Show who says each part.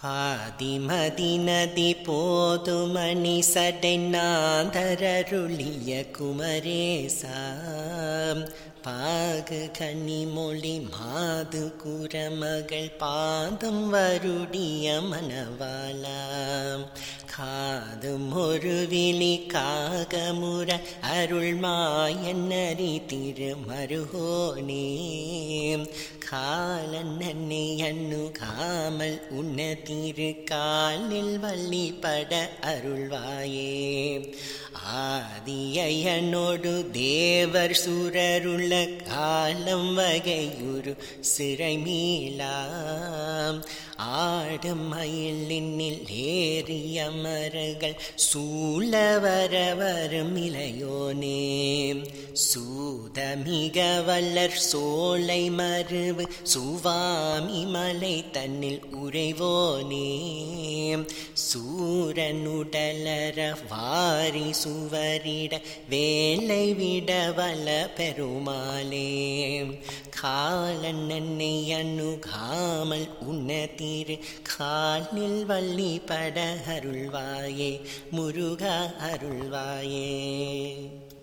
Speaker 1: பாதிமதி நதி போதுமணி சடைநாதரருளிய குமரேசா பாகு கனிமொழி மாது குரமகள் பாதம் வருடிய மணவாலாம் காதும் ஒரு விழி காகமுற அருள் மாயன்னரி திருமருகோனே காலன் நன்னை அண்ணு காமல் உன்ன திரு காலில் வள்ளிப்பட அருள்வாயே ஆதியனோடு தேவர் சுரருள காலம் வகையுரு சிறை மீளாம் ஆடும் மயிலினில் ஏறிய மரங்கள் சூழ வர வரும் இளையோனே சூதமிக வல்லர் சோலை மருவு சுவாமி மலை தன்னில் உறைவோனே சூரனுடலர வாரி சுவரிட வேலை விட வல பெருமாளே காலன் என்னை அணுகாமல் உன்ன திரு காலில் வள்ளி பட அருள்வாயே முருகா அருள்வாயே